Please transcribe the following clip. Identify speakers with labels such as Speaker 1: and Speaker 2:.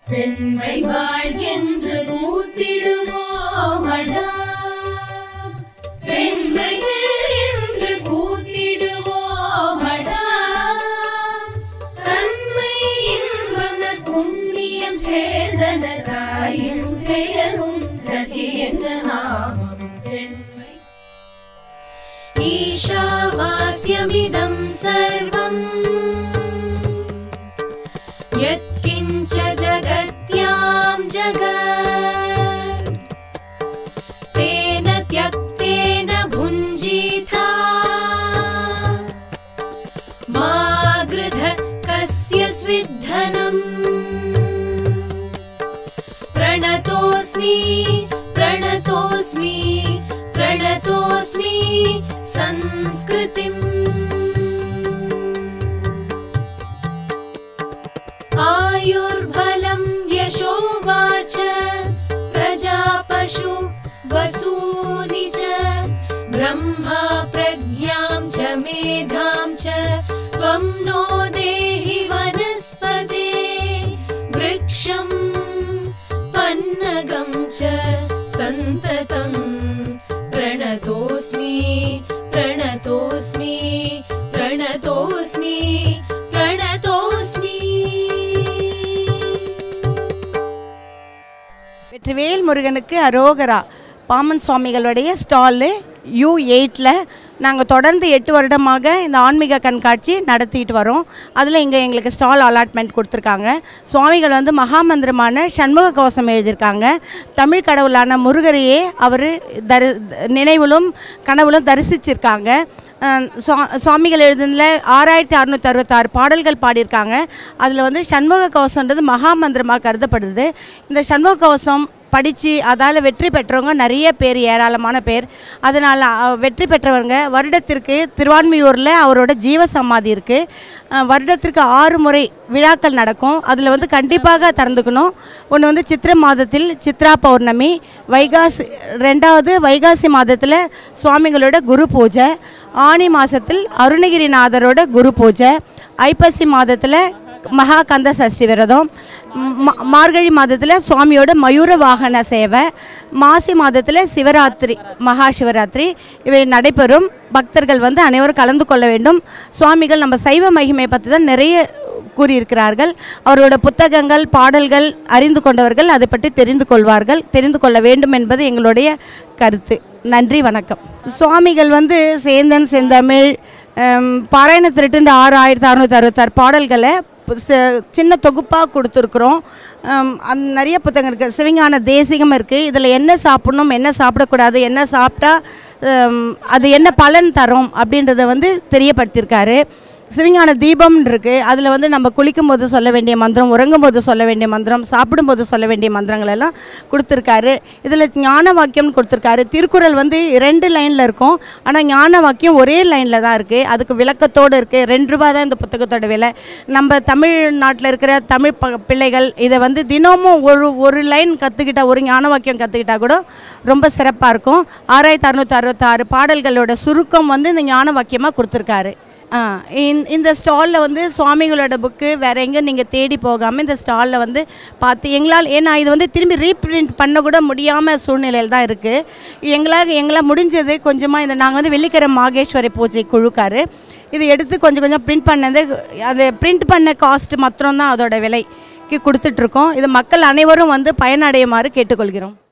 Speaker 1: பெண்மை வாழ்கின்று கூத்திடுவோமடா பெண்மைகள் என்று கூத்திடுவோமடா தன்மை இன்பனர் புண்ணியம் சேர்ந்தன தாயின் பெயரும் சகி என்ற நாமம் பெண்மை
Speaker 2: ईशावास्यमिदं सर्वम् यत्किञ्च जगत्यां जगत् तेन त्यक्तेन भुञ्जीथा मा गृध कस्य स्विद्धनम् प्रणतोऽस्मि प्रणतोऽस्मि प्रणतोऽस्मि संस्कृतिम् आयुर्बलं यशोवाच प्रजापशु वसूनि च ब्रह्मा प्रज्ञां च मेधां च त्वं नो देहि वनस्पते वृक्षं पन्नगं च सन्ततं प्रणतोऽस्मि प्रणतोऽस्मि प्रणतोऽस्मि प्रणतोऽस्मि
Speaker 3: வெற்றிவேல் முருகனுக்கு அரோகரா பாமன் சுவாமிகளுடைய ஸ்டாலு யூ எயிட்டில் நாங்கள் தொடர்ந்து எட்டு வருடமாக இந்த ஆன்மீக கண்காட்சி நடத்திட்டு வரோம் அதில் இங்கே எங்களுக்கு ஸ்டால் அலாட்மெண்ட் கொடுத்துருக்காங்க சுவாமிகள் வந்து மகாமந்திரமான சண்முக கவசம் எழுதியிருக்காங்க தமிழ் கடவுளான முருகரையே அவர் தரி நினைவிலும் கனவுலும் தரிசிச்சிருக்காங்க அஹ் சுவா- சுவாமிகள் எழுதுனதுல ஆறாயிரத்தி அறுநூற்றி அறுபத்தாறு பாடல்கள் பாடியிருக்காங்க அதில் வந்து சண்முக கவசம்ன்றது மகாமந்திரமாக கருதப்படுது இந்த சண்முக கவசம் படித்து அதால் வெற்றி பெற்றவங்க நிறைய பேர் ஏராளமான பேர் அதனால் அஹ், வெற்றி பெற்றவங்க வருடத்திற்கு திருவான்மியூரில் அவரோட ஜீவ சமாதி இருக்குது வருடத்திற்கு ஆறு முறை விழாக்கள் நடக்கும் அதில் வந்து கண்டிப்பாக திறந்துக்கணும் ஒன்று வந்து சித்திரை மாதத்தில் சித்ரா பௌர்ணமி வைகாசி ரெண்டாவது வைகாசி மாதத்தில் சுவாமிகளோட குரு பூஜை ஆனி மாதத்தில் அருணகிரிநாதரோட குரு பூஜை ஐப்பசி மாதத்தில் மகா கந்த சஷ்டி விரதம் மா- மார்கழி மாதத்தில் சுவாமியோட மயூர வாகன சேவை மாசி மாதத்தில் சிவராத்திரி மகா சிவராத்திரி இவை நடைபெறும் பக்தர்கள் வந்து அனைவரும் கலந்து கொள்ள வேண்டும் சுவாமிகள் நம்ம சைவ மகிமை பற்றி தான் நிறைய கூறியிருக்கிறார்கள் அவரோட புத்தகங்கள் பாடல்கள் அறிந்து கொண்டவர்கள் அதை பற்றி தெரிந்து கொள்வார்கள் தெரிந்து கொள்ள வேண்டும் என்பது எங்களுடைய கருத்து நன்றி வணக்கம் சுவாமிகள் வந்து சேந்தன் செந்தமிழ் ஹம், பாராயண திருட்டு ஆறு ஆயிரத்தி அறுநூற்றி அறுபத்தாறு பாடல்களை பு- ச- சின்ன தொகுப்பாக கொடுத்துருக்குறோம் ஹம், அந்த நிறைய புத்தகம் இருக்குது சிவஞான தேசிகம் இருக்குது இதில் என்ன சாப்பிடணும் என்ன சாப்பிடக்கூடாது என்ன சாப்பிட்டா ஹம், அது என்ன பலன் தரும் அப்படின்றத வந்து தெரியப்படுத்தியிருக்காரு சிவஞான தீபம் இருக்குது அதில் வந்து நம்ம குளிக்கும் போது சொல்ல வேண்டிய மந்திரம் உறங்கும் போது சொல்ல வேண்டிய மந்திரம் சாப்பிடும்போது சொல்ல வேண்டிய மந்திரங்கள் எல்லாம் கொடுத்துருக்காரு இதில் ஞான வாக்கியம்னு கொடுத்துருக்காரு திருக்குறள் வந்து ரெண்டு லைனில் இருக்கும் ஆனால் ஞான வாக்கியம் ஒரே லைனில் தான் இருக்குது அதுக்கு விளக்கத்தோடு இருக்குது ரெண்டு ரூபா தான் இந்த புத்தகத்தோட விலை நம்ம தமிழ்நாட்டில் இருக்கிற தமிழ் ப பிள்ளைகள் இதை வந்து தினமும் ஒரு ஒரு லைன் கற்றுக்கிட்டா ஒரு ஞான வாக்கியம் கற்றுக்கிட்டா கூட ரொம்ப சிறப்பாக இருக்கும் ஆறாயிரத்தி அறுநூற்றி அறுபத்தாறு பாடல்களோட சுருக்கம் வந்து இந்த ஞான வாக்கியமாக கொடுத்துருக்காரு ஆ இந்த- இந்த ஸ்டாலில் வந்து சுவாமிகளோட புக்கு வேறு எங்கே நீங்கள் தேடி போகாமல் இந்த ஸ்டாலில் வந்து பார்த்து எங்களால் ஏன்னா இது வந்து திரும்பி ரீப்ரிண்ட் பண்ண கூட முடியாமல் சூழ்நிலையில் தான் இருக்குது எங்களால் எங்களால் முடிஞ்சது கொஞ்சமாக இந்த நாங்கள் வந்து வெள்ளிக்கிழமை மாகேஸ்வரி பூஜை குழுக்காரு இது எடுத்து கொஞ்சம் கொஞ்சம் பிரிண்ட் பண்ணது அது பிரிண்ட் பண்ண காஸ்ட் மாத்திரம் தான் அதோட விலைக்கு கொடுத்துட்ருக்கோம் இது மக்கள் அனைவரும் வந்து பயனடையுமாறு கேட்டுக்கொள்கிறோம்